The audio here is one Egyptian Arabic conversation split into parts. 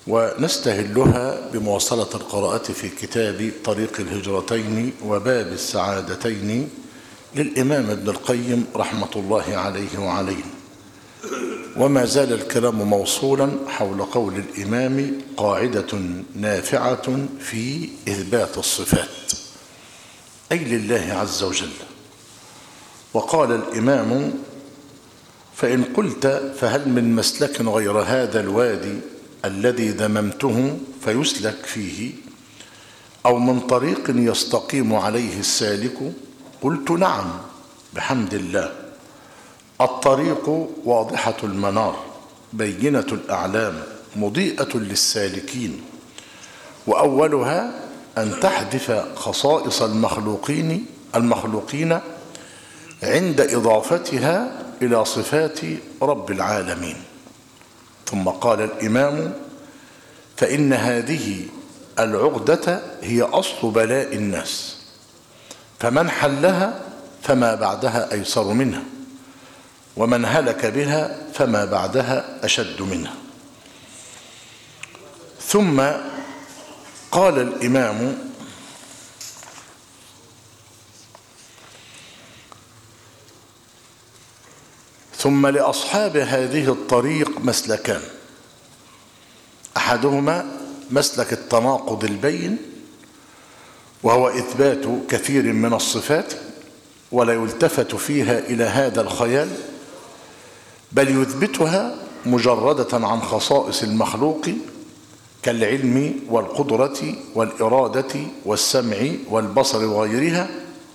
ونستهلها بمواصلة القراءة في كتاب طريق الهجرتين وباب السعادتين للإمام ابن القيم رحمة الله عليه وعليه وما زال الكلام موصولا حول قول الإمام قاعدة نافعة في إثبات الصفات أي لله عز وجل وقال الإمام فإن قلت فهل من مسلك غير هذا الوادي الذي ذممته فيسلك فيه أو من طريق يستقيم عليه السالك قلت نعم بحمد الله الطريق واضحة المنار بينة الأعلام مضيئة للسالكين وأولها أن تحذف خصائص المخلوقين المخلوقين عند إضافتها إلى صفات رب العالمين ثم قال الإمام فإن هذه العقدة هي أصل بلاء الناس فمن حلها فما بعدها أيسر منها ومن هلك بها فما بعدها أشد منها ثم قال الإمام ثم لأصحاب هذه الطريق مسلكان أحدهما مسلك التناقض البين وهو إثبات كثير من الصفات ولا يلتفت فيها إلى هذا الخيال بل يثبتها مجردة عن خصائص المخلوق كالعلم والقدرة والإرادة والسمع والبصر وغيرها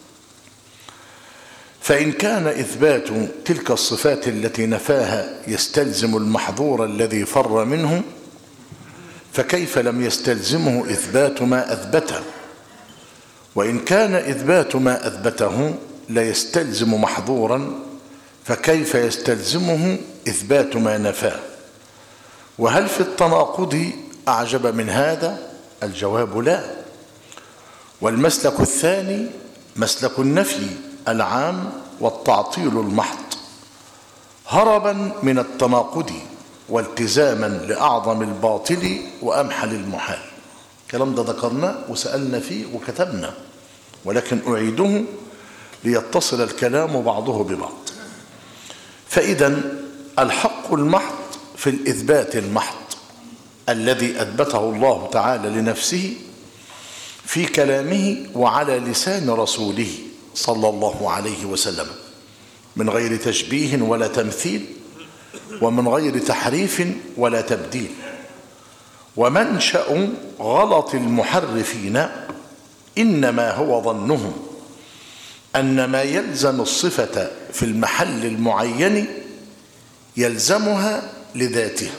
فإن كان إثبات تلك الصفات التي نفاها يستلزم المحظور الذي فر منه فكيف لم يستلزمه إثبات ما أثبته وإن كان إثبات ما أثبته لا يستلزم محظورا فكيف يستلزمه إثبات ما نفاه وهل في التناقض أعجب من هذا الجواب لا والمسلك الثاني مسلك النفي العام والتعطيل المحض هربا من التناقض والتزاما لأعظم الباطل وأمحل المحال الكلام ده ذكرناه وسألنا فيه وكتبنا ولكن أعيده ليتصل الكلام بعضه ببعض فإذا الحق المحض في الإثبات المحض الذي أثبته الله تعالى لنفسه في كلامه وعلى لسان رسوله صلى الله عليه وسلم من غير تشبيه ولا تمثيل ومن غير تحريف ولا تبديل ومنشأ غلط المحرفين إنما هو ظنهم أن ما يلزم الصفة في المحل المعين يلزمها لذاتها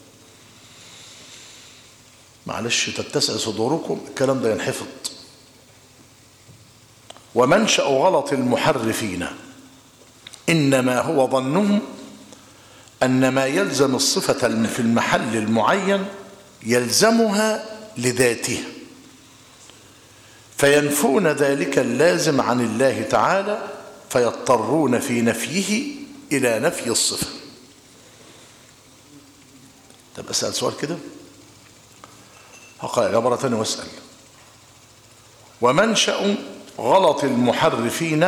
معلش تتسع صدوركم الكلام ده ينحفظ ومنشأ غلط المحرفين إنما هو ظنهم أن ما يلزم الصفة في المحل المعين يلزمها لذاتها فينفون ذلك اللازم عن الله تعالى فيضطرون في نفيه إلى نفي الصفة طب أسأل سؤال كده هقرأ عبارة ثانية واسأل ومنشأ غلط المحرفين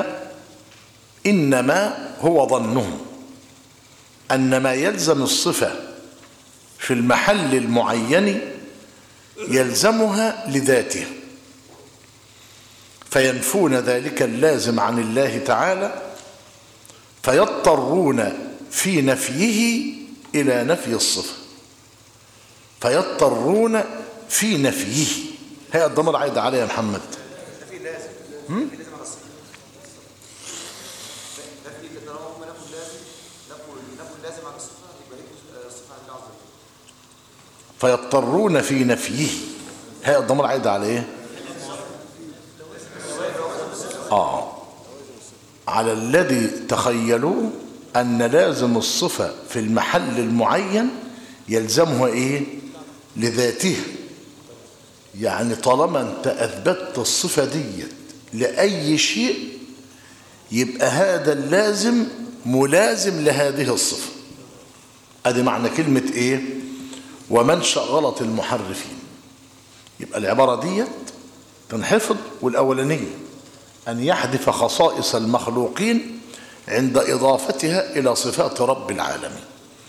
إنما هو ظنهم أن ما يلزم الصفة في المحل المعين يلزمها لذاته فينفون ذلك اللازم عن الله تعالى فيضطرون في نفيه إلى نفي الصفة فيضطرون في نفيه هي الضمير عايد عليه يا محمد في لازم في لازم على الصفه نفي كده طالما هم نفوا اللازم نفوا نفوا اللازم على الصفه يبقى ليه الصفه عند الله عز وجل فيضطرون في نفيه هي الضمير عايد على ايه اه على الذي تخيلوا ان لازم الصفه في المحل المعين يلزمها ايه لذاته يعني طالما انت اثبتت الصفه ديت لاي شيء يبقى هذا اللازم ملازم لهذه الصفه ادي معنى كلمه ايه ومنشأ غلط المحرفين يبقى العبارة ديت تنحفظ والأولانية أن يحذف خصائص المخلوقين عند إضافتها إلى صفات رب العالمين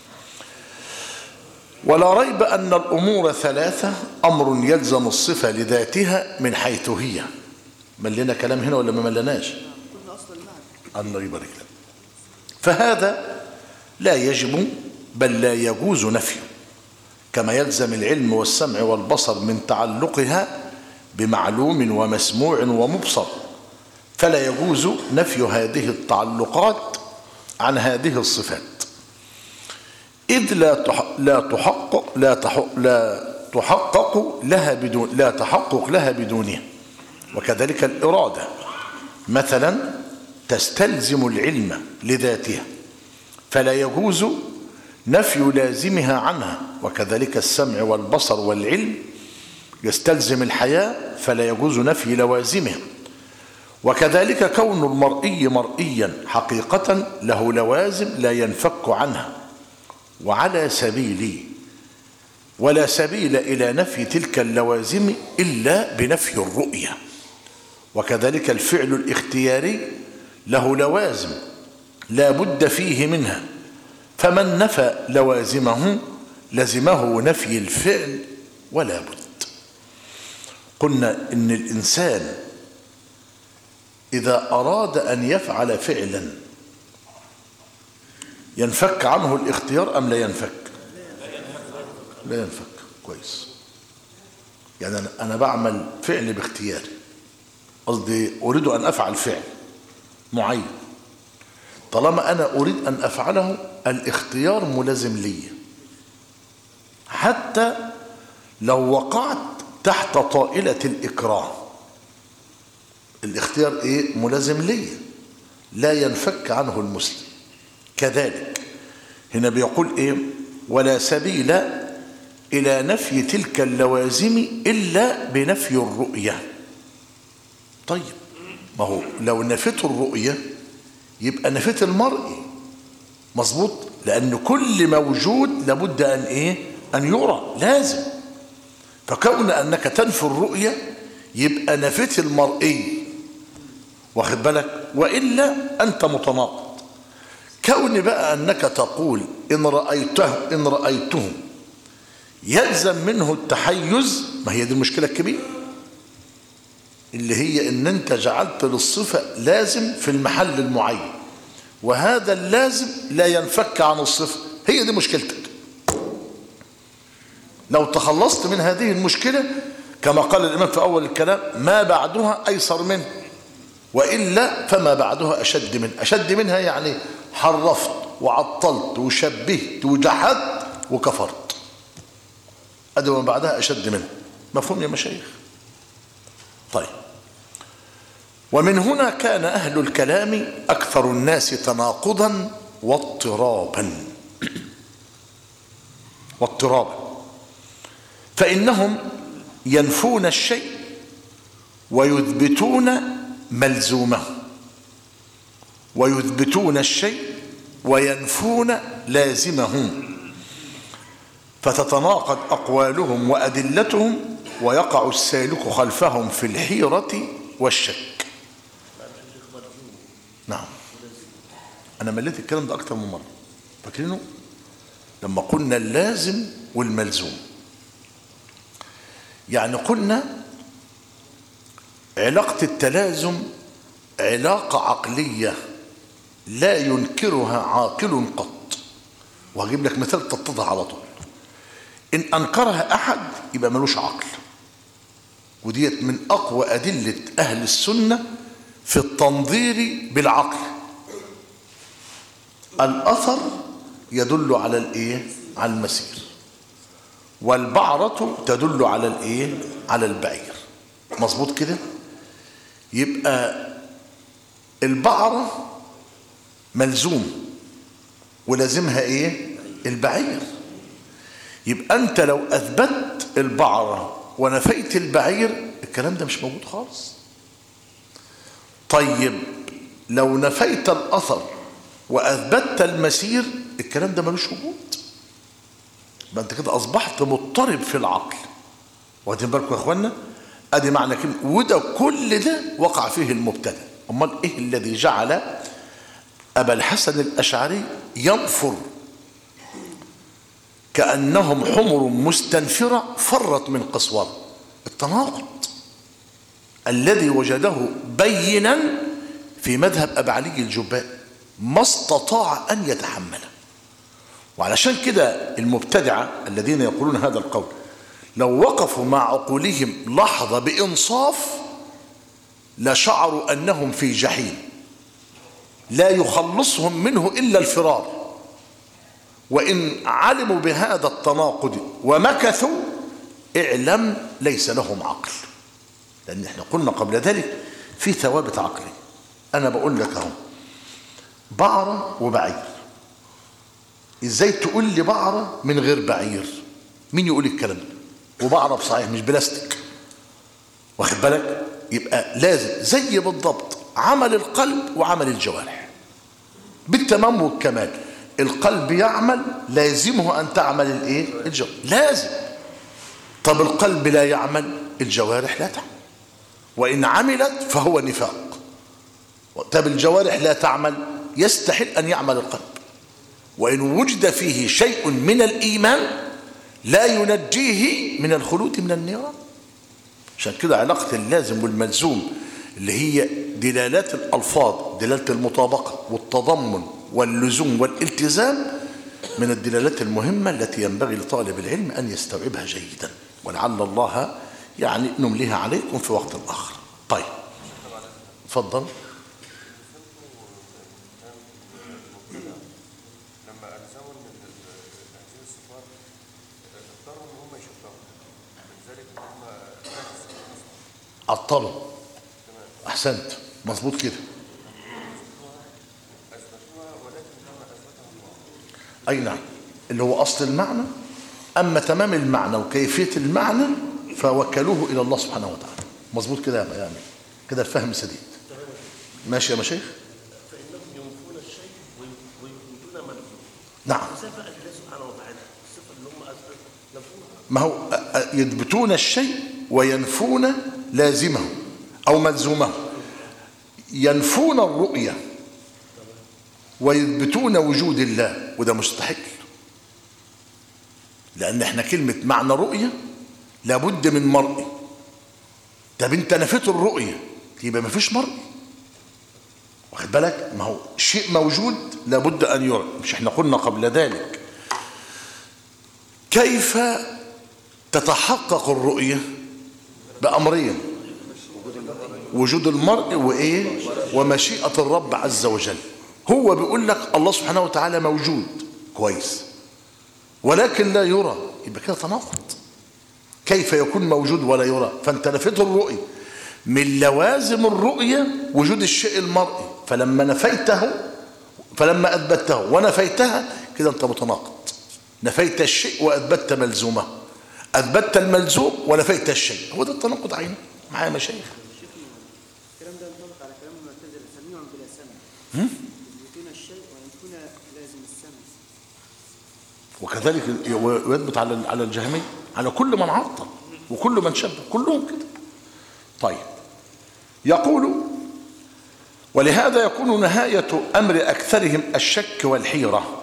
ولا ريب أن الأمور ثلاثة أمر يلزم الصفة لذاتها من حيث هي ملنا كلام هنا ولا ما ملناش الله يبارك لك فهذا لا يجب بل لا يجوز نفيه كما يلزم العلم والسمع والبصر من تعلقها بمعلوم ومسموع ومبصر فلا يجوز نفي هذه التعلقات عن هذه الصفات إذ لا تح... لا تحقق لا تح... لا تحقق لها بدون لا تحقق لها بدونها وكذلك الإرادة مثلا تستلزم العلم لذاتها فلا يجوز نفي لازمها عنها وكذلك السمع والبصر والعلم يستلزم الحياة فلا يجوز نفي لوازمها وكذلك كون المرئي مرئيا حقيقة له لوازم لا ينفك عنها وعلى سبيل ولا سبيل إلى نفي تلك اللوازم إلا بنفي الرؤية وكذلك الفعل الاختياري له لوازم لا بد فيه منها فمن نفى لوازمه لزمه نفي الفعل ولا بد قلنا إن الإنسان إذا أراد أن يفعل فعلا ينفك عنه الاختيار أم لا ينفك لا ينفك كويس يعني أنا- أنا بعمل فعل باختياري قصدي أريد أن أفعل فعل معين طالما أنا أريد أن أفعله الاختيار ملازم لي حتى لو وقعت تحت طائلة الإكراه الاختيار إيه ملازم لي لا ينفك عنه المسلم كذلك هنا بيقول إيه ولا سبيل إلى نفي تلك اللوازم إلا بنفي الرؤية طيب ما هو لو نفيت الرؤية يبقى نفيت المرئي مظبوط لأن كل موجود لابد أن إيه أن يرى لازم فكون أنك تنفي الرؤية يبقى نفيت المرئي واخد بالك وإلا أنت متناقض كون بقى أنك تقول إن رأيته إن رأيته يلزم منه التحيز ما هي دي المشكلة الكبيرة اللي هي ان انت جعلت للصفة لازم في المحل المعين وهذا اللازم لا ينفك عن الصفة هي دي مشكلتك لو تخلصت من هذه المشكلة كما قال الإمام في أول الكلام ما بعدها أيسر منه وإلا فما بعدها أشد منه أشد منها يعني حرفت وعطلت وشبهت وجحدت وكفرت أدي وما بعدها أشد منه مفهوم يا مشايخ طيب ومن هنا كان أهل الكلام أكثر الناس تناقضا واضطرابا واضطرابا فإنهم ينفون الشيء ويثبتون ملزومه ويثبتون الشيء وينفون لازمه فتتناقض أقوالهم وأدلتهم ويقع السالك خلفهم في الحيرة والشك نعم أنا مليت الكلام ده أكتر من مرة فاكرينه لما قلنا اللازم والملزوم يعني قلنا علاقة التلازم علاقة عقلية لا ينكرها عاقل قط وهجيب لك مثال تتضح على طول إن أنكرها أحد يبقى ملوش عقل وديت من أقوى أدلة أهل السنة في التنظير بالعقل الأثر يدل على الإيه؟ على المسير والبعرة تدل على الإيه؟ على البعير مظبوط كده؟ يبقى البعرة ملزوم ولازمها إيه؟ البعير يبقى أنت لو أثبت البعرة ونفيت البعير الكلام ده مش موجود خالص طيب لو نفيت الأثر وأثبتت المسير الكلام ده ملوش وجود يبقى انت كده اصبحت مضطرب في العقل واخدين بالكم يا اخوانا ادي معنى كلمه وده كل ده وقع فيه المبتدا امال ايه الذي جعل ابا الحسن الاشعري ينفر كانهم حمر مستنفره فرت من قسوره التناقض الذي وجده بينا في مذهب ابي علي الجباء ما استطاع ان يتحمله وعلشان كده المبتدعه الذين يقولون هذا القول لو وقفوا مع عقولهم لحظه بانصاف لشعروا انهم في جحيم لا يخلصهم منه الا الفرار وان علموا بهذا التناقض ومكثوا اعلم ليس لهم عقل لان احنا قلنا قبل ذلك في ثوابت عقلي انا بقول لك اهو بعره وبعير ازاي تقول لي بعره من غير بعير مين يقول الكلام ده وبعره بصحيح مش بلاستيك واخد بالك يبقى لازم زي بالضبط عمل القلب وعمل الجوارح بالتمام والكمال القلب يعمل لازمه ان تعمل الايه الجوارح لازم طب القلب لا يعمل الجوارح لا تعمل وان عملت فهو نفاق طب الجوارح لا تعمل يستحيل ان يعمل القلب وان وجد فيه شيء من الايمان لا ينجيه من الخلود من النيران عشان كده علاقه اللازم والملزوم اللي هي دلالات الالفاظ دلاله المطابقه والتضمن واللزوم والالتزام من الدلالات المهمه التي ينبغي لطالب العلم ان يستوعبها جيدا ولعل الله يعني نمليها عليكم في وقت اخر طيب اتفضل لما ألزموا من هذه الصفات اضطروا إن هم يشبهوا لذلك إن هم عطلوا احسنت مظبوط كده أثبتوها ولكن كما أثبتها الله اي نعم اللي هو اصل المعنى اما تمام المعنى وكيفيه المعنى فوكلوه الى الله سبحانه وتعالى مظبوط كده يا يعني كده الفهم سديد ماشي يا مشايخ فإنهم ينفون الشيء وي- ويثبتون منفوه نعم ازاي بقى الله سبحانه وتعالى الصفة اللي هم أثبتوا نفوها ما هو أ- أ- يثبتون الشيء وينفون لازمه او ملزومه ينفون الرؤيه ويثبتون وجود الله وده مستحيل لان احنا كلمه معنى رؤيه لابد من مرئي طب انت نفيت الرؤيه يبقى ما فيش مرئي واخد بالك ما هو شيء موجود لابد ان يرى مش احنا قلنا قبل ذلك كيف تتحقق الرؤية بأمرين وجود المرء وإيه ومشيئة الرب عز وجل هو بيقول لك الله سبحانه وتعالى موجود كويس ولكن لا يرى يبقى كده تناقض كيف يكون موجود ولا يرى فانت نفيت الرؤية من لوازم الرؤية وجود الشيء المرئي فلما نفيته فلما أثبته ونفيتها كده أنت متناقض نفيت الشيء وأثبتت ملزومه أثبتت الملزوم ونفيت الشيء هو ده التناقض عينه معايا مشايخ الكلام ده ينطبق على كلام المعتزلة سميع بلا سمع يثبتون الشيء وينفون لازم السمع وكذلك يثبت على على الجهمية على كل من عطل وكل من شبه كلهم كده طيب يقول ولهذا يكون نهاية أمر أكثرهم الشك والحيرة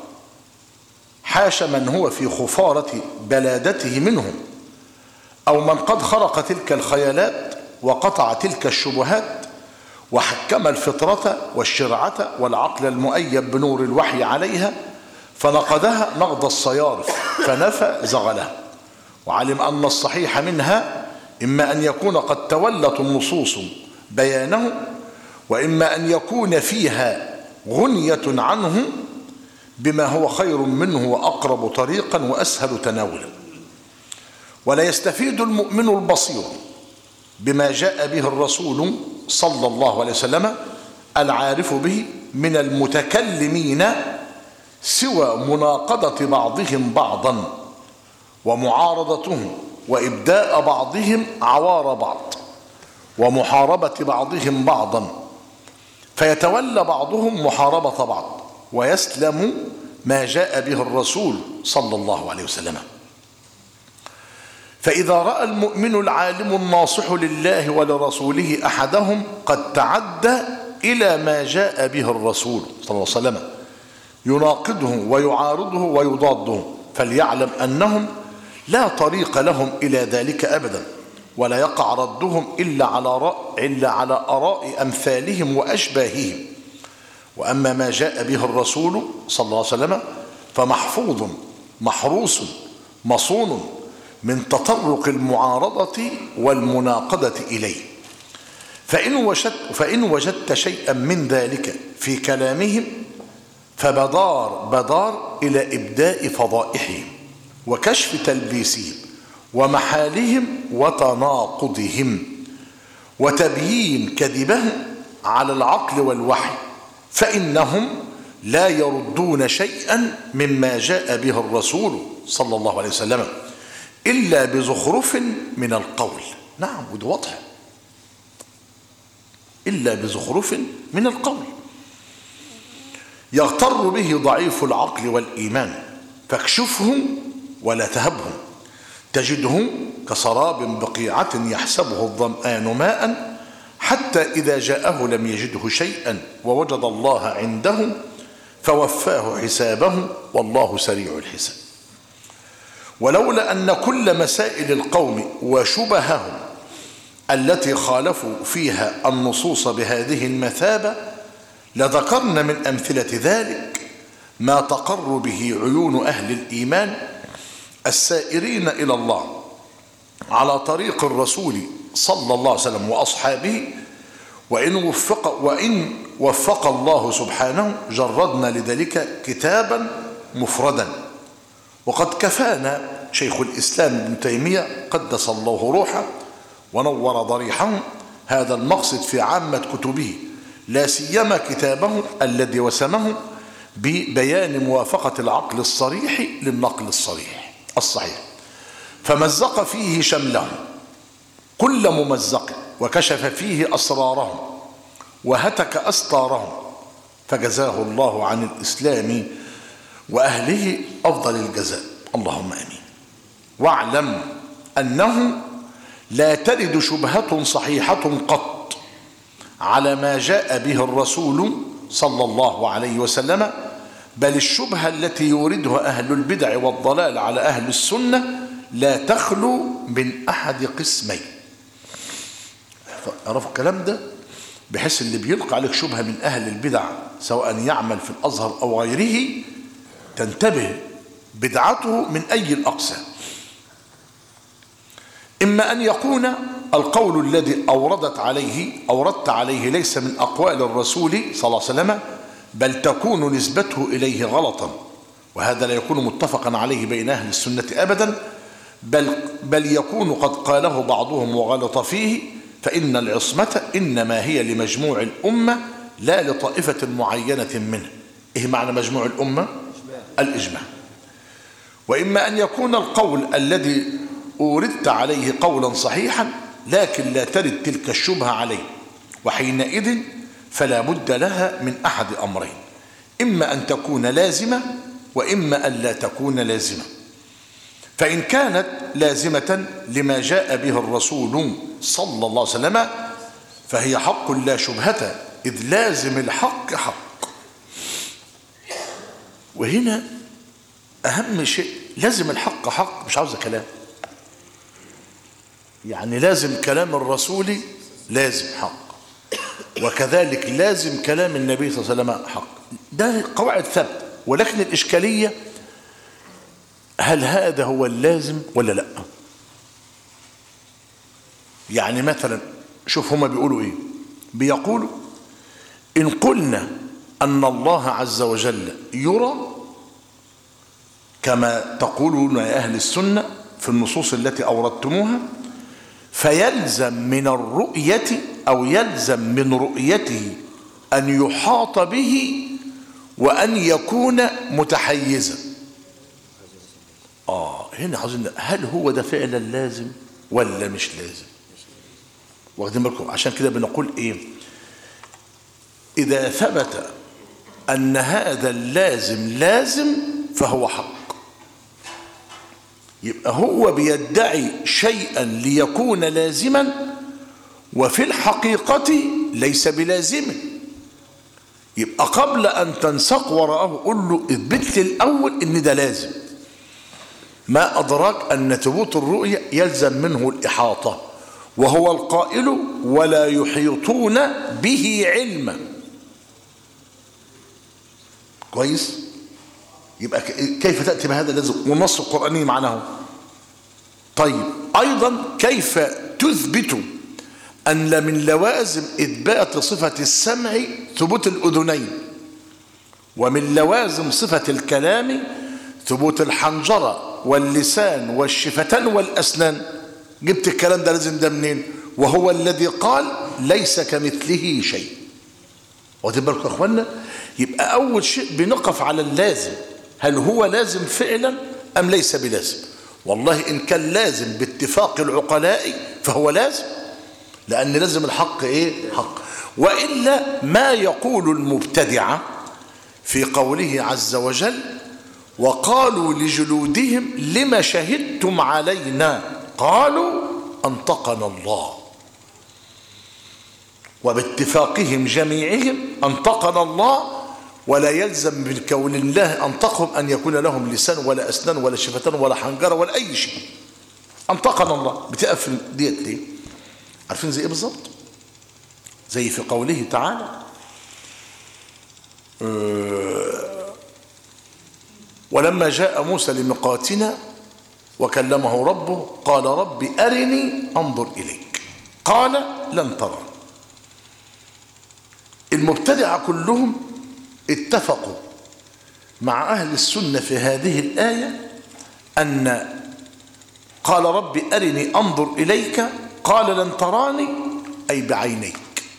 حاش من هو في خفارة بلادته منهم أو من قد خرق تلك الخيالات وقطع تلك الشبهات وحكم الفطرة والشرعة والعقل المؤيد بنور الوحي عليها فنقدها نقد الصيارف فنفى زغلها وعلم أن الصحيح منها إما أن يكون قد تولت النصوص بيانه وإما أن يكون فيها غنية عنه بما هو خير منه وأقرب طريقا وأسهل تناولا ولا يستفيد المؤمن البصير بما جاء به الرسول صلى الله عليه وسلم العارف به من المتكلمين سوى مناقضة بعضهم بعضا ومعارضتهم وإبداء بعضهم عوار بعض ومحاربة بعضهم بعضا فيتولى بعضهم محاربة بعض ويسلم ما جاء به الرسول صلى الله عليه وسلم فإذا رأى المؤمن العالم الناصح لله ولرسوله أحدهم قد تعدى إلى ما جاء به الرسول صلى الله عليه وسلم يناقضه ويعارضه ويضاده فليعلم أنهم لا طريق لهم إلى ذلك أبدا ولا يقع ردهم إلا على رأ إلا على آراء أمثالهم وأشباههم وأما ما جاء به الرسول صلى الله عليه وسلم فمحفوظ محروس مصون من تطرق المعارضة والمناقضة إليه فإن وجدت, فإن وجدت شيئا من ذلك في كلامهم فبدار بدار إلى إبداء فضائحهم وكشف تلبيسهم ومحالهم وتناقضهم وتبيين كذبهم على العقل والوحي فإنهم لا يردون شيئا مما جاء به الرسول صلى الله عليه وسلم إلا بزخرف من القول نعم وده واضح إلا بزخرف من القول يغتر به ضعيف العقل والإيمان فاكشفهم ولا تهبهم تجدهم كسراب بقيعة يحسبه الظمآن ماء حتى إذا جاءه لم يجده شيئا ووجد الله عنده فوفاه حسابه والله سريع الحساب ولولا أن كل مسائل القوم وشبههم التي خالفوا فيها النصوص بهذه المثابة لذكرنا من أمثلة ذلك ما تقر به عيون أهل الإيمان السائرين إلى الله على طريق الرسول صلى الله عليه وسلم وأصحابه وإن وفق, وإن وفق الله سبحانه جردنا لذلك كتابا مفردا وقد كفانا شيخ الإسلام ابن تيمية قدس الله روحه ونور ضريحه هذا المقصد في عامة كتبه لا سيما كتابه الذي وسمه ببيان موافقة العقل الصريح للنقل الصريح الصحيح فمزق فيه شمله كل ممزق وكشف فيه أسرارهم وهتك أستارهم فجزاه الله عن الإسلام وأهله أفضل الجزاء اللهم آمين واعلم أنه لا ترد شبهة صحيحة قط على ما جاء به الرسول صلى الله عليه وسلم بل الشبهة التي يوردها أهل البدع والضلال على أهل السنة لا تخلو من أحد قسمين عرفوا الكلام ده بحيث اللي بيلقى عليك شبهة من أهل البدع سواء يعمل في الأزهر أو غيره تنتبه بدعته من أي الأقسام إما أن يكون القول الذي أوردت عليه أوردت عليه ليس من أقوال الرسول صلى الله عليه وسلم بل تكون نسبته إليه غلطا وهذا لا يكون متفقا عليه بين أهل السنة أبدا بل, بل يكون قد قاله بعضهم وغلط فيه فإن العصمة إنما هي لمجموع الأمة لا لطائفة معينة منه إيه معنى مجموع الأمة الإجماع وإما أن يكون القول الذي أوردت عليه قولا صحيحا لكن لا ترد تلك الشبهة عليه وحينئذ فلا بد لها من أحد أمرين إما أن تكون لازمة وإما أن لا تكون لازمة فإن كانت لازمة لما جاء به الرسول صلى الله عليه وسلم فهي حق لا شبهة إذ لازم الحق حق وهنا أهم شيء لازم الحق حق مش عاوزة كلام يعني لازم كلام الرسول لازم حق وكذلك لازم كلام النبي صلى الله عليه وسلم حق ده قواعد ثابته ولكن الإشكالية هل هذا هو اللازم ولا لا يعني مثلا شوف هما بيقولوا ايه بيقولوا إن قلنا أن الله عز وجل يرى كما تقولون يا أهل السنة في النصوص التي أوردتموها فيلزم من الرؤية أو يلزم من رؤيته أن يحاط به وأن يكون متحيزا آه هنا عاوزين هل هو ده فعلا لازم ولا مش لازم واخدين بالكم عشان كده بنقول ايه إذا ثبت أن هذا اللازم لازم فهو حق يبقى هو بيدعي شيئا ليكون لازما وفي الحقيقة ليس بلازم يبقى قبل أن تنسق وراءه قل له اثبت لي الأول إن ده لازم ما أدراك أن ثبوت الرؤية يلزم منه الإحاطة وهو القائل ولا يحيطون به علما كويس يبقى ك- كيف تأتي بهذا اللازم والنص القرآني معناه طيب أيضا كيف تثبت أن من لوازم إثبات صفة السمع ثبوت الأذنين ومن لوازم صفة الكلام ثبوت الحنجرة واللسان والشفتان والأسنان جبت الكلام ده لازم ده منين وهو الذي قال ليس كمثله شيء واخدين بالكم يا اخوانا يبقى اول شيء بنقف على اللازم هل هو لازم فعلا ام ليس بلازم والله ان كان لازم باتفاق العقلاء فهو لازم لان لازم الحق ايه حق والا ما يقول المبتدعه في قوله عز وجل وقالوا لجلودهم لما شهدتم علينا قالوا انطقنا الله وباتفاقهم جميعهم انطقنا الله ولا يلزم من كون الله انطقهم ان يكون لهم لسان ولا اسنان ولا شفتان ولا حنجره ولا اي شيء انطقنا الله بتقف ديت ليه عارفين زي ايه بالظبط زي في قوله تعالى آه، ولما جاء موسى لميقاتنا وكلمه ربه قال رب أرني أنظر إليك قال لن ترى المبتدعة كلهم اتفقوا مع أهل السنة في هذه الآية أن قال رب أرني أنظر إليك قال لن تراني أي بعينيك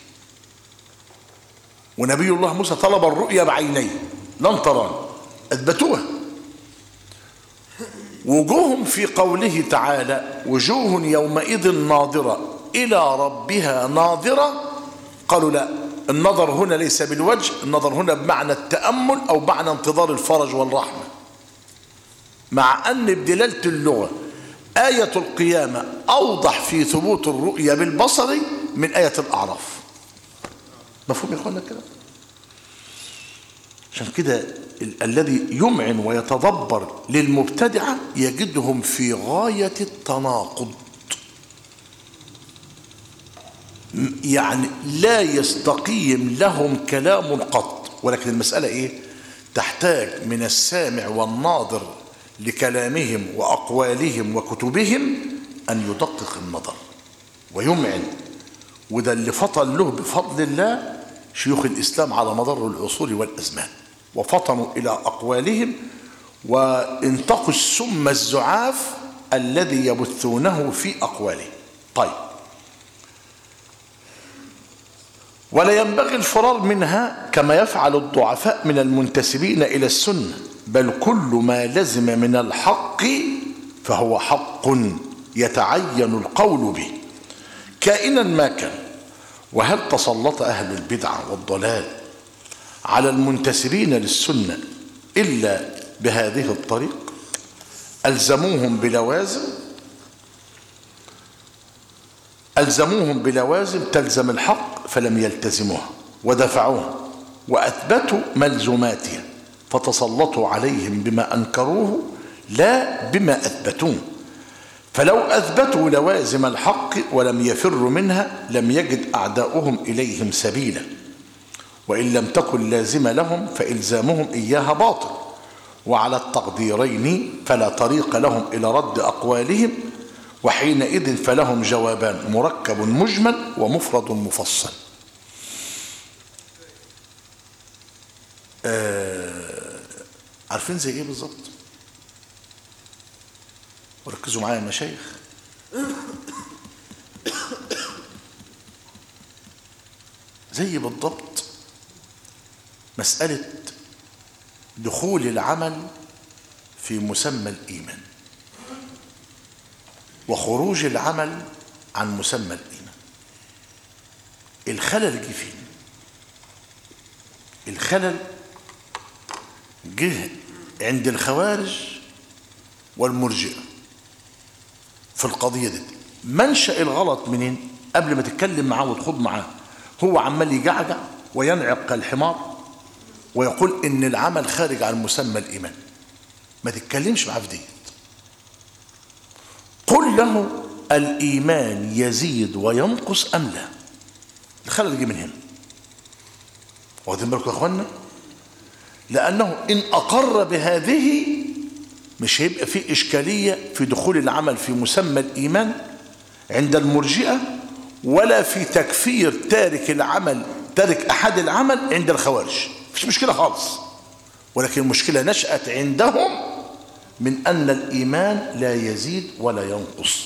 ونبي الله موسى طلب الرؤيا بعينيه لن تراني أثبتوها وجوههم في قوله تعالى وجوه يومئذ ناظرة إلى ربها ناظرة قالوا لا النظر هنا ليس بالوجه النظر هنا بمعنى التأمل أو معنى انتظار الفرج والرحمة مع أن بدلالة اللغة آية القيامة أوضح في ثبوت الرؤية بالبصر من آية الأعراف مفهوم يا اخوانا كده عشان كده ال- الذي يمعن ويتدبر للمبتدعة يجدهم في غاية التناقض م- يعني لا يستقيم لهم كلام قط ولكن المسألة ايه تحتاج من السامع والناظر لكلامهم وأقوالهم وكتبهم أن يدقق النظر ويمعن وده اللي فطن له بفضل الله شيوخ الإسلام على مدار العصور والأزمان وفطنوا إلى أقوالهم وانتقوا السم الزعاف الذي يبثونه في أقوالهم طيب ولا ينبغي الفرار منها كما يفعل الضعفاء من المنتسبين إلى السنة بل كل ما لزم من الحق فهو حق يتعين القول به كائنا ما كان وهل تسلط أهل البدعة والضلال على المنتسبين للسنة إلا بهذه الطريق ألزموهم بلوازم ألزموهم بلوازم تلزم الحق فلم يلتزموها ودفعوها وأثبتوا ملزوماتها فتسلطوا عليهم بما أنكروه لا بما أثبتوه فلو أثبتوا لوازم الحق ولم يفروا منها لم يجد أعداؤهم إليهم سبيلا وإن لم تكن لازمة لهم فإلزامهم إياها باطل وعلى التقديرين فلا طريق لهم إلى رد أقوالهم وحينئذ فلهم جوابان مركب مجمل ومفرد مفصل آه عارفين زي ايه بالظبط وركزوا معايا يا مشايخ زي بالضبط مسألة دخول العمل في مسمى الإيمان وخروج العمل عن مسمى الإيمان الخلل جه فين الخلل جه عند الخوارج والمرجئة في القضية دي منشأ الغلط منين قبل ما تتكلم معاه وتخوض معاه هو عمال يجعجع وينعق كالحمار ويقول ان العمل خارج عن مسمى الايمان ما تتكلمش معاه في دي قل له الايمان يزيد وينقص ام لا الخلل يجي من هنا واخدين بالكم يا اخوانا لانه ان اقر بهذه مش هيبقى في اشكاليه في دخول العمل في مسمى الايمان عند المرجئه ولا في تكفير تارك العمل تارك احد العمل عند الخوارج مفيش مشكله خالص ولكن المشكله نشات عندهم من ان الايمان لا يزيد ولا ينقص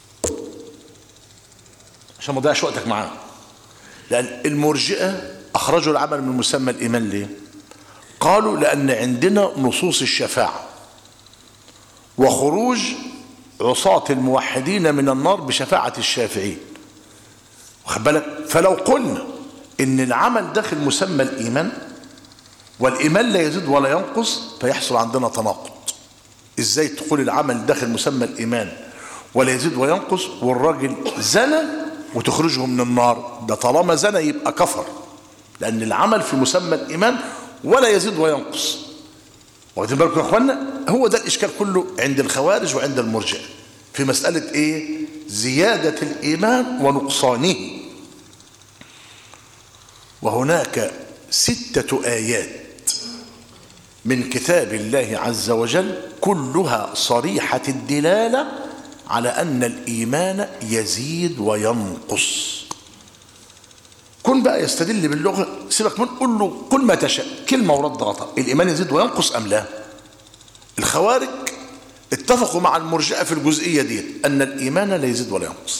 عشان ما تضيعش وقتك معاه لان المرجئه اخرجوا العمل من مسمى الايمان ليه قالوا لان عندنا نصوص الشفاعه وخروج عصاة الموحدين من النار بشفاعة الشافعين واخد بالك فلو قلنا ان العمل داخل مسمى الايمان والايمان لا يزيد ولا ينقص فيحصل عندنا تناقض ازاي تقول العمل داخل مسمى الايمان ولا يزيد وينقص والراجل زنى وتخرجه من النار ده طالما زنى يبقى كفر لان العمل في مسمى الايمان ولا يزيد وينقص واخدين بالكم يا اخوانا هو ده الاشكال كله عند الخوارج وعند المرجئه في مساله ايه زياده الايمان ونقصانه وهناك سته ايات من كتاب الله عز وجل كلها صريحه الدلاله على ان الايمان يزيد وينقص كن بقى يستدل باللغه سيبك من قول له كل ما تشاء كلمه ورد غطاء الايمان يزيد وينقص ام لا الخوارج اتفقوا مع المرجئه في الجزئيه دي ان الايمان لا يزيد ولا ينقص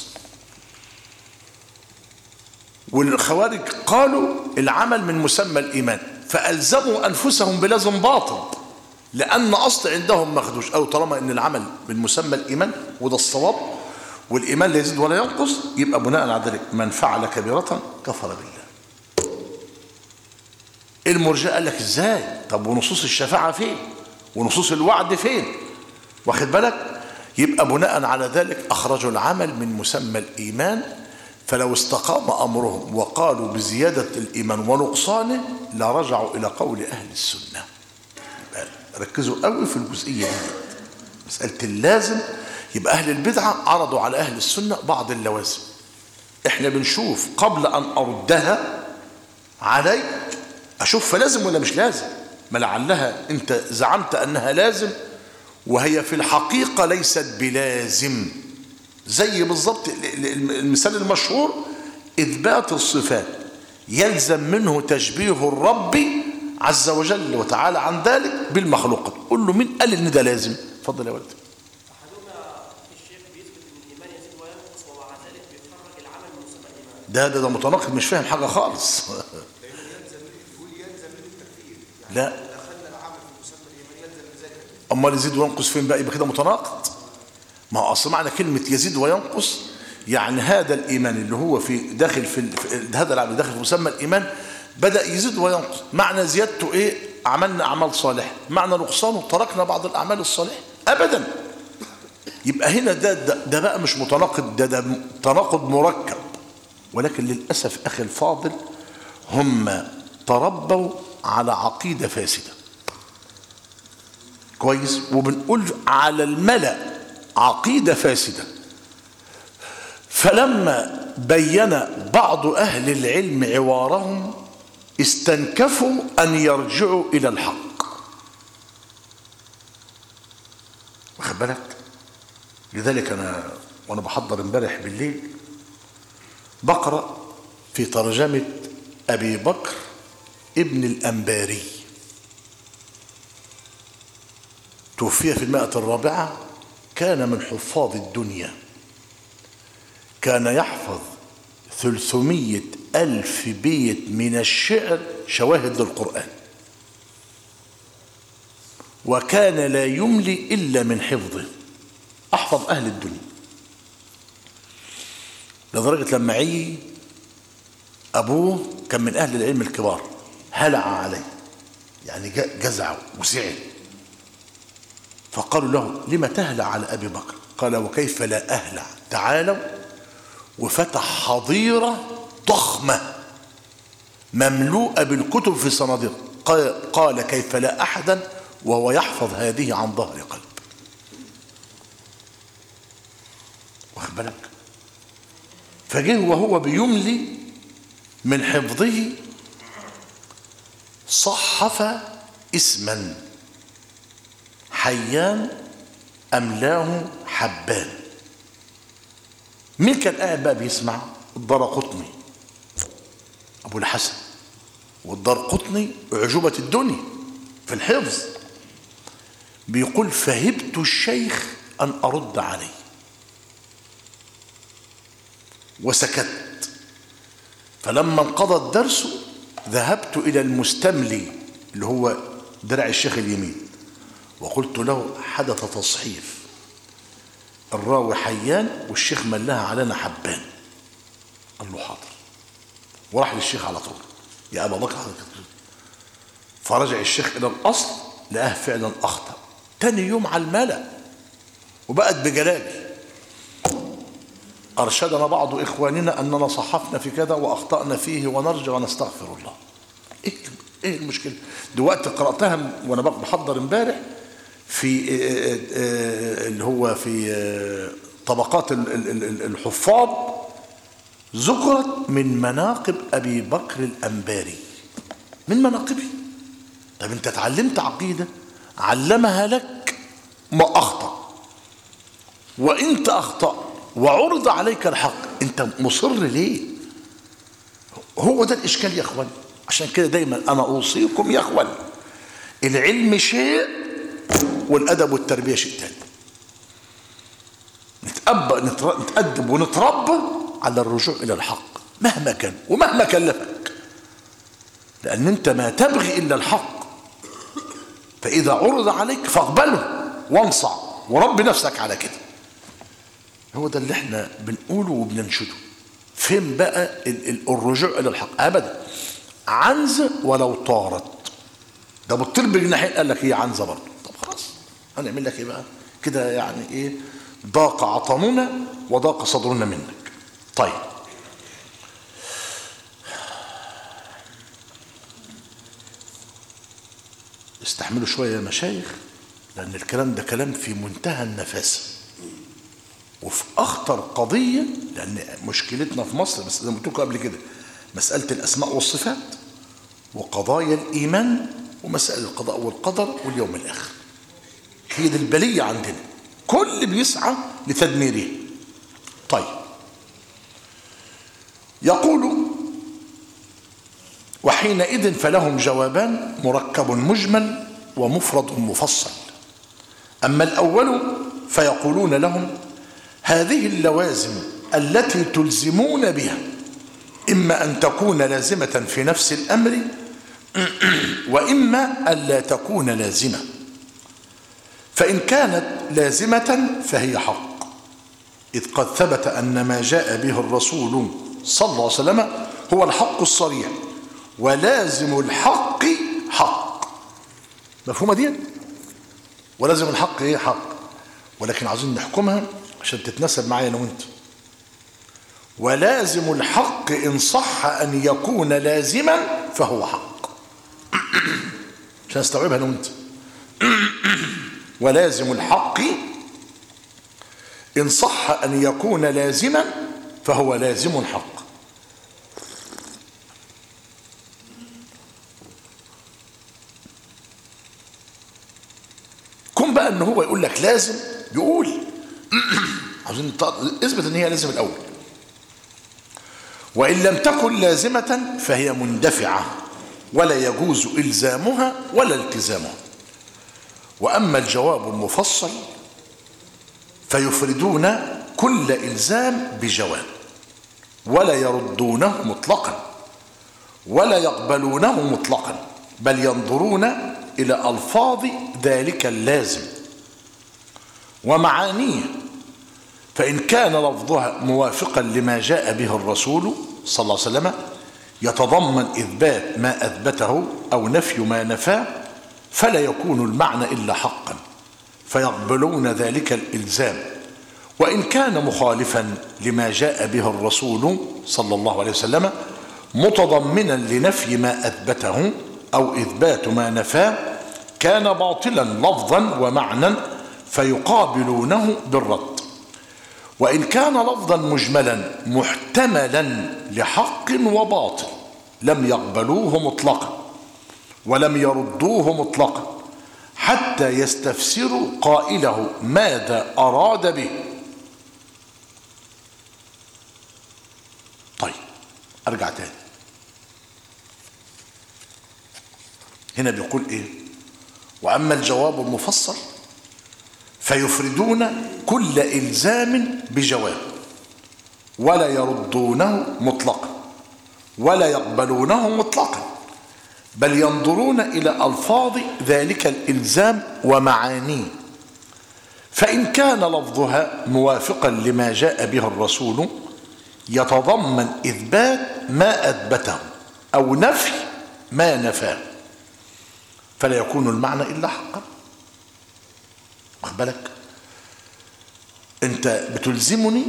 والخوارج قالوا العمل من مسمى الايمان فالزموا انفسهم بلازم باطل لان اصل عندهم مخدوش او طالما ان العمل من مسمى الايمان وده الصواب والايمان لا يزيد ولا ينقص يبقى بناء على ذلك من فعل كبيره كفر بالله المرجئه قال لك ازاي طب ونصوص الشفاعه فين ونصوص الوعد فين واخد بالك يبقى بناء على ذلك اخرجوا العمل من مسمى الايمان فلو استقام امرهم وقالوا بزياده الايمان ونقصانه لرجعوا الى قول اهل السنه يبقى ركزوا قوي في الجزئيه دي مساله اللازم يبقى اهل البدعه عرضوا على اهل السنه بعض اللوازم احنا بنشوف قبل ان اردها عليك اشوف لازم ولا مش لازم ما لعلها انت زعمت انها لازم وهي في الحقيقه ليست بلازم زي بالظبط المثال المشهور اثبات الصفات يلزم منه تشبيه الرب عز وجل وتعالى عن ذلك بالمخلوقات قل له مين قال ان ده لازم اتفضل يا ولد احدهما الشيخ بيثبت ان الايمان يزيد وينقص ومع ذلك بيخرج العمل من مسمى الايمان ده ده, ده متناقض مش فاهم حاجه خالص لا امال يزيد وينقص فين بقى يبقى كده متناقض ما هو اصل معنى كلمه يزيد وينقص يعني هذا الايمان اللي هو في داخل في, ال- في هذا العمل داخل في مسمى الايمان بدا يزيد وينقص معنى زيادته ايه عملنا اعمال صالحه معنى نقصانه تركنا بعض الاعمال الصالحه ابدا يبقى هنا ده, ده ده بقى مش متناقض ده ده تناقض مركب ولكن للاسف اخي الفاضل هم تربوا على عقيده فاسده كويس وبنقول على الملأ عقيدة فاسدة فلما بين بعض أهل العلم عوارهم استنكفوا أن يرجعوا إلى الحق واخد بالك لذلك أنا وأنا بحضر امبارح بالليل بقرأ في ترجمة أبي بكر ابن الأنباري توفي في المائة الرابعة كان من حفاظ الدنيا كان يحفظ ثلثمية ألف بيت من الشعر شواهد للقرآن وكان لا يملي إلا من حفظه أحفظ أهل الدنيا لدرجة لما عي أبوه كان من أهل العلم الكبار هلع عليه يعني جزع وزعل فقالوا له لما تهلع على أبي بكر قال وكيف لا أهلع تعالوا وفتح حظيرة ضخمة مملوءة بالكتب في صناديق قال- قال كيف لا أحدا وهو يحفظ هذه عن ظهر قلب واخد بالك فجه وهو بيملي من حفظه صحف اسما حيان أملاه حبان مين كان قاعد بقى بيسمع الدار قطني أبو الحسن والدار قطني أعجوبة الدنيا في الحفظ بيقول فهبت الشيخ أن أرد عليه وسكت فلما انقضى الدرس ذهبت إلى المستملي اللي هو درع الشيخ اليمين وقلت له حدث تصحيف الراوي حيان والشيخ ملاها علينا حبان قال له حاضر وراح للشيخ على طول يا ابا بكر حضرتك فرجع الشيخ الى الاصل لقاه فعلا اخطا تاني يوم على الملا وبقت بجلال ارشدنا بعض اخواننا اننا صحفنا في كذا واخطانا فيه ونرجع ونستغفر الله ايه ايه المشكله دلوقتي قراتها وانا بحضر امبارح في آه، آه، آه، اللي هو في آه، طبقات ال- ال- ال- الحفاظ ذكرت من مناقب ابي بكر الانباري من مناقبه طب انت اتعلمت عقيده علمها لك ما اخطا وانت اخطات وعرض عليك الحق انت مصر ليه هو ده الاشكال يا اخوان عشان كده دايما انا اوصيكم يا اخوان العلم شيء والادب والتربيه شيء تاني نتأب نتر- نتأدب ونتربى على الرجوع الى الحق مهما كان ومهما كلفك لان انت ما تبغي الا الحق فاذا عرض عليك فاقبله وانصع ورب نفسك على كده هو ده اللي احنا بنقوله وبننشده فين بقى ال- ال- الرجوع الى الحق ابدا عنزه ولو طارت ده بتطير بجناحين قال لك هي عنزه برضه طب خلاص هنعمل لك ايه بقى كده يعني ايه ضاق عطننا وضاق صدرنا منك طيب استحملوا شويه يا مشايخ لان الكلام ده كلام في منتهى النفاسه وفي اخطر قضيه لان مشكلتنا في مصر بس زي ما قلت لكم قبل كده مساله الاسماء والصفات وقضايا الايمان ومسائل القضاء والقدر واليوم الاخر هي دي البليه عندنا كل بيسعى لتدميره طيب يقول وحينئذ فلهم جوابان مركب مجمل ومفرد مفصل أما الأول فيقولون لهم هذه اللوازم التي تلزمون بها إما أن تكون لازمة في نفس الأمر وإما ألا تكون لازمة فإن كانت لازمة فهي حق إذ قد ثبت أن ما جاء به الرسول صلى الله عليه وسلم هو الحق الصريح ولازم الحق حق مفهومة دي ولازم الحق ايه حق ولكن عايزين نحكمها عشان تتناسب معايا انا وانت ولازم الحق ان صح ان يكون لازما فهو حق عشان استوعبها انا وانت ولازم الحق ان صح ان يكون لازما فهو لازم حق كون بقى ان هو يقول لك لازم يقول عاوزين نط- اثبت ان هي لازم الاول وان لم تكن لازمه فهي مندفعه ولا يجوز الزامها ولا التزامها واما الجواب المفصل فيفردون كل الزام بجواب ولا يردونه مطلقا ولا يقبلونه مطلقا بل ينظرون الى الفاظ ذلك اللازم ومعانيه فان كان لفظها موافقا لما جاء به الرسول صلى الله عليه وسلم يتضمن اثبات ما اثبته او نفي ما نفاه فلا يكون المعنى الا حقا فيقبلون ذلك الالزام وإن كان مخالفا لما جاء به الرسول صلى الله عليه وسلم متضمنا لنفي ما أثبته أو إثبات ما نفاه كان باطلا لفظا ومعنى فيقابلونه بالرد وإن كان لفظا مجملا محتملا لحق وباطل لم يقبلوه مطلقا ولم يردوه مطلقا حتى يستفسروا قائله ماذا أراد به طيب أرجع تاني هنا بيقول إيه وأما الجواب المفصل فيفردون كل إلزام بجواب ولا يردونه مطلقا ولا يقبلونه مطلقا بل ينظرون إلى ألفاظ ذلك الإلزام ومعانيه فإن كان لفظها موافقا لما جاء به الرسول يتضمن إثبات ما أثبته أو نفي ما نفاه فلا يكون المعنى إلا حقا واخد بالك أنت بتلزمني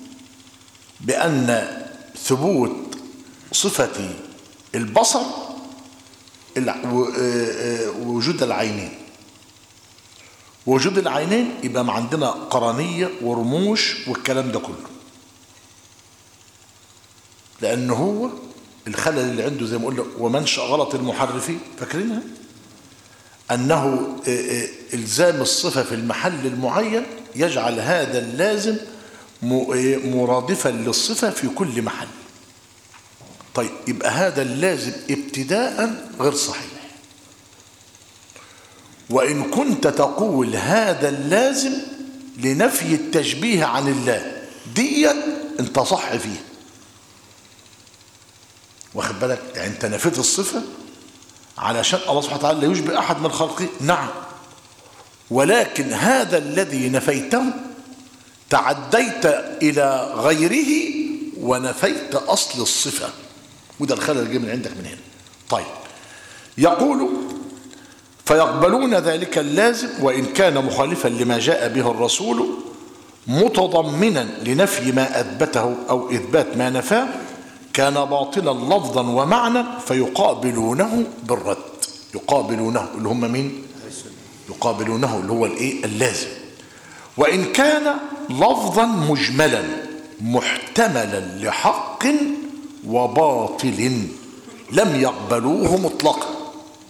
بأن ثبوت صفة البصر الع- و- آه، آه، وجود العينين وجود العينين يبقى ما عندنا قرنية ورموش والكلام ده كله لأن هو الخلل اللي عنده زي ما قلنا ومنشأ غلط المحرفين فاكرينها أنه آه، آه، إلزام الصفة في المحل المعين يجعل هذا اللازم م- آه، مرادفا للصفة في كل محل طيب يبقى هذا اللازم ابتداء غير صحيح وإن كنت تقول هذا اللازم لنفي التشبيه عن الله دي انت صح فيه واخد بالك يعني انت نفيت الصفة علشان الله سبحانه وتعالى لا يشبه أحد من خلقه نعم ولكن هذا الذي نفيته تعديت إلى غيره ونفيت أصل الصفة وده الخلل اللي جه من عندك من هنا طيب يقول فيقبلون ذلك اللازم وإن كان مخالفا لما جاء به الرسول متضمنا لنفي ما أثبته أو إثبات ما نفاه كان باطلا لفظا ومعنى فيقابلونه بالرد يقابلونه اللي هم مين يقابلونه اللي هو الايه اللازم وإن كان لفظا مجملا محتملا لحق وباطل لم يقبلوه مطلقا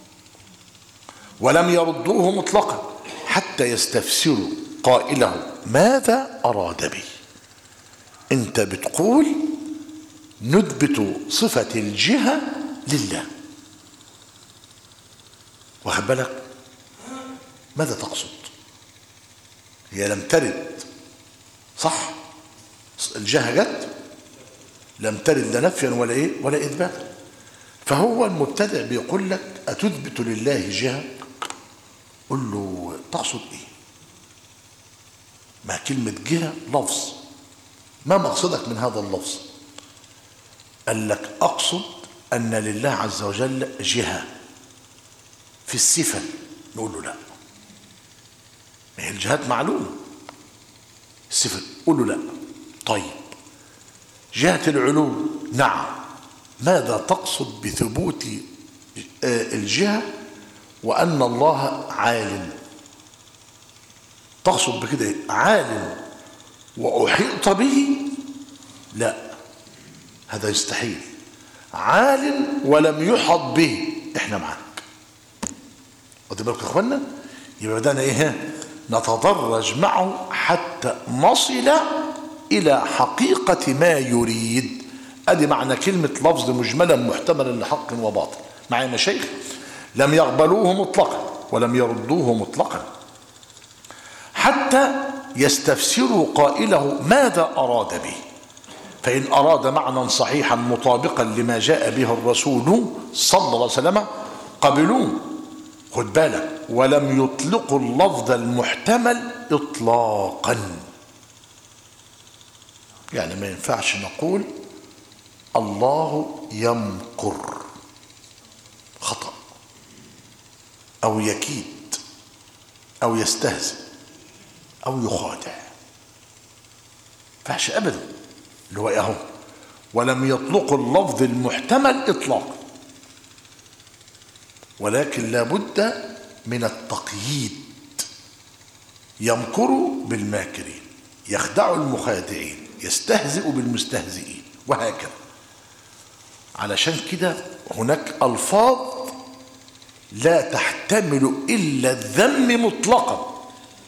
ولم يردوه مطلقا حتى يستفسروا قائله ماذا أراد به انت بتقول نثبت صفة الجهة لله واخد بالك ماذا تقصد هي لم ترد صح الجهة جت لم ترد لا نفيا ولا ايه ولا اثباتا فهو المبتدع بيقول لك اتثبت لله جهه قل له تقصد ايه ما كلمه جهه لفظ ما مقصدك من هذا اللفظ قال لك اقصد ان لله عز وجل جهه في الصفه نقول له لا ما هي الجهات معلومه الصفه قول له لا طيب جهة العلو نعم ماذا تقصد بثبوت آه، الجهة وأن الله عالم تقصد بكده إيه؟ عالم وأحيط به لا هذا يستحيل عالم ولم يحط به احنا معاك واخد بالك يا اخوانا يبقى بدأنا ايه نتدرج معه حتى نصل الى حقيقة ما يريد ادي معنى كلمة لفظ مجملا محتملا لحق وباطل معايا يا مشايخ لم يقبلوه مطلقا ولم يردوه مطلقا حتى يستفسروا قائله ماذا اراد به فإن أراد معنى صحيحا مطابقا لما جاء به الرسول صلى الله عليه وسلم قبلوه خد بالك ولم يطلقوا اللفظ المحتمل إطلاقا يعني ما ينفعش نقول الله يمكر خطأ أو يكيد أو يستهزئ أو يخادع ينفعش ابدا اللي هو إيه اهو ولم يطلقوا اللفظ المحتمل اطلاقا ولكن لابد من التقييد يمكر بالماكرين يخدع المخادعين يستهزئ بالمستهزئين وهكذا علشان كده هناك الفاظ لا تحتمل الا الذم مطلقا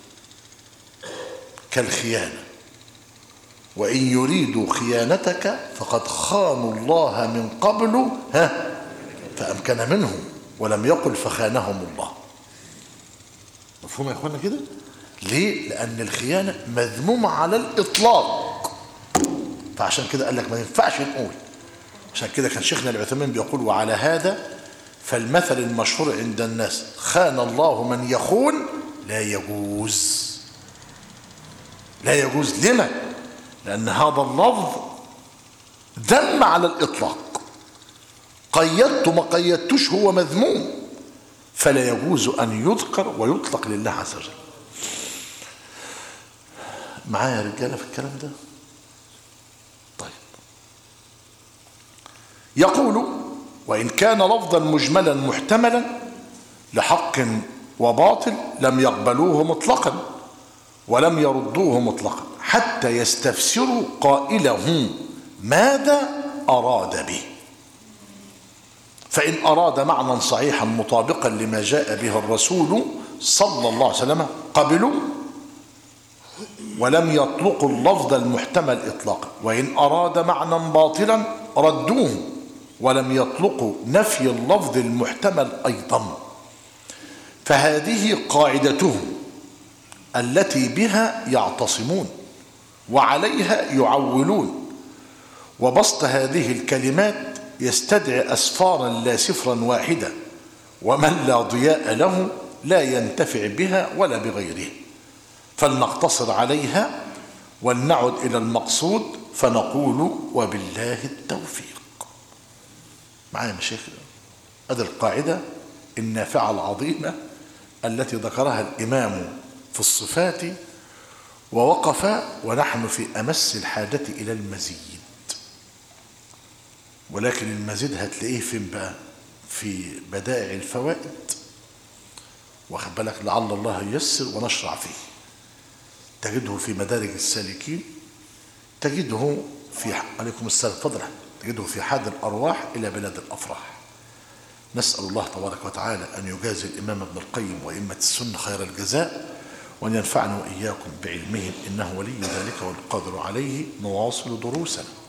كالخيانه وان يريدوا خيانتك فقد خانوا الله من قبل ها فامكن منهم ولم يقل فخانهم الله مفهوم يا اخوانا كده ليه لان الخيانه مذمومه على الاطلاق فعشان كده قال لك ما ينفعش نقول عشان كده كان شيخنا العثيمين بيقول وعلى هذا فالمثل المشهور عند الناس خان الله من يخون لا يجوز لا يجوز لما لأن هذا اللفظ ذم على الإطلاق قيدت ما قيدتوش هو مذموم فلا يجوز أن يذكر ويطلق لله عز وجل معايا يا رجالة في الكلام ده طيب يقول وإن كان لفظا مجملا محتملا لحق وباطل لم يقبلوه مطلقا ولم يردوه مطلقا حتى يستفسروا قائله ماذا أراد به فإن أراد معنى صحيحا مطابقا لما جاء به الرسول صلى الله عليه وسلم قبلوا ولم يطلقوا اللفظ المحتمل إطلاقا وإن أراد معنى باطلا ردوه ولم يطلقوا نفي اللفظ المحتمل أيضا فهذه قاعدتهم التي بها يعتصمون وعليها يعولون وبسط هذه الكلمات يستدعي أسفارا لا سفرا واحدة ومن لا ضياء له لا ينتفع بها ولا بغيرها فلنقتصر عليها ولنعد إلى المقصود فنقول وبالله التوفيق معايا مشايخ هذه القاعدة النافعة العظيمة التي ذكرها الإمام في الصفات ووقف ونحن في أمس الحاجة إلى المزيد ولكن المزيد هتلاقيه فين بقى في بدائع الفوائد واخد بالك لعل الله ييسر ونشرع فيه تجده في مدارج السالكين تجده في عليكم السلام تفضل تجده في حاد الأرواح إلى بلاد الأفراح نسأل الله تبارك وتعالى أن يجازي الإمام ابن القيم وإمة السنة خير الجزاء وأن ينفعنا وإياكم بعلمهم إنه ولي ذلك والقادر عليه نواصل دروسنا